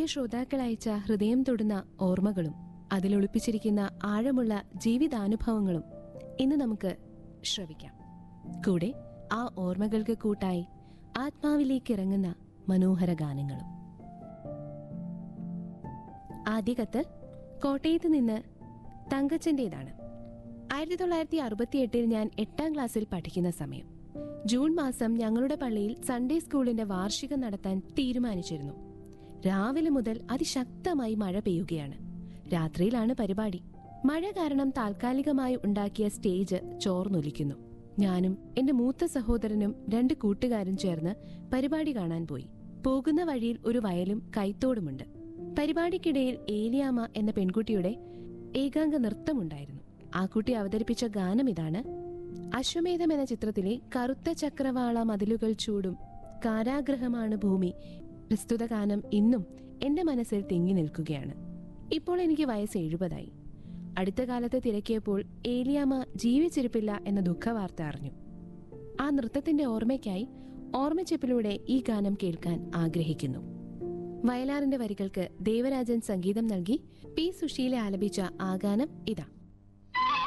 ശ്രോതാക്കൾ അയച്ച ഹൃദയം തൊടുന്ന ഓർമ്മകളും അതിലൊളിപ്പിച്ചിരിക്കുന്ന ആഴമുള്ള ജീവിതാനുഭവങ്ങളും ഇന്ന് നമുക്ക് ശ്രവിക്കാം കൂടെ ആ ഓർമ്മകൾക്ക് കൂട്ടായി ആത്മാവിലേക്ക് ഇറങ്ങുന്ന മനോഹര ഗാനങ്ങളും ആദ്യ കത്ത് കോട്ടയത്ത് നിന്ന് തങ്കച്ചന്റേതാണ് ആയിരത്തി തൊള്ളായിരത്തി അറുപത്തിയെട്ടിൽ ഞാൻ എട്ടാം ക്ലാസ്സിൽ പഠിക്കുന്ന സമയം ജൂൺ മാസം ഞങ്ങളുടെ പള്ളിയിൽ സൺഡേ സ്കൂളിന്റെ വാർഷികം നടത്താൻ തീരുമാനിച്ചിരുന്നു രാവിലെ മുതൽ അതിശക്തമായി മഴ പെയ്യുകയാണ് രാത്രിയിലാണ് പരിപാടി മഴ കാരണം താൽക്കാലികമായി ഉണ്ടാക്കിയ സ്റ്റേജ് ചോർന്നൊലിക്കുന്നു ഞാനും എന്റെ മൂത്ത സഹോദരനും രണ്ട് കൂട്ടുകാരും ചേർന്ന് പരിപാടി കാണാൻ പോയി പോകുന്ന വഴിയിൽ ഒരു വയലും കൈത്തോടുമുണ്ട് പരിപാടിക്കിടയിൽ ഏലിയാമ്മ എന്ന പെൺകുട്ടിയുടെ ഏകാംഗ നൃത്തമുണ്ടായിരുന്നു ആ കുട്ടി അവതരിപ്പിച്ച ഗാനം ഇതാണ് അശ്വമേധം എന്ന ചിത്രത്തിലെ കറുത്ത ചക്രവാള മതിലുകൾ ചൂടും കാരാഗ്രഹമാണ് ഭൂമി പ്രസ്തുത ഗാനം ഇന്നും എന്റെ മനസ്സിൽ തിങ്ങി നിൽക്കുകയാണ് ഇപ്പോൾ എനിക്ക് വയസ്സ് എഴുപതായി അടുത്ത കാലത്ത് തിരക്കിയപ്പോൾ ഏലിയാമ്മ ജീവിച്ചിരിപ്പില്ല എന്ന ദുഃഖവാർത്ത അറിഞ്ഞു ആ നൃത്തത്തിന്റെ ഓർമ്മയ്ക്കായി ഓർമ്മച്ചെപ്പിലൂടെ ഈ ഗാനം കേൾക്കാൻ ആഗ്രഹിക്കുന്നു വയലാറിന്റെ വരികൾക്ക് ദേവരാജൻ സംഗീതം നൽകി പി സുശീല ആലപിച്ച ആ ഗാനം ഇതാ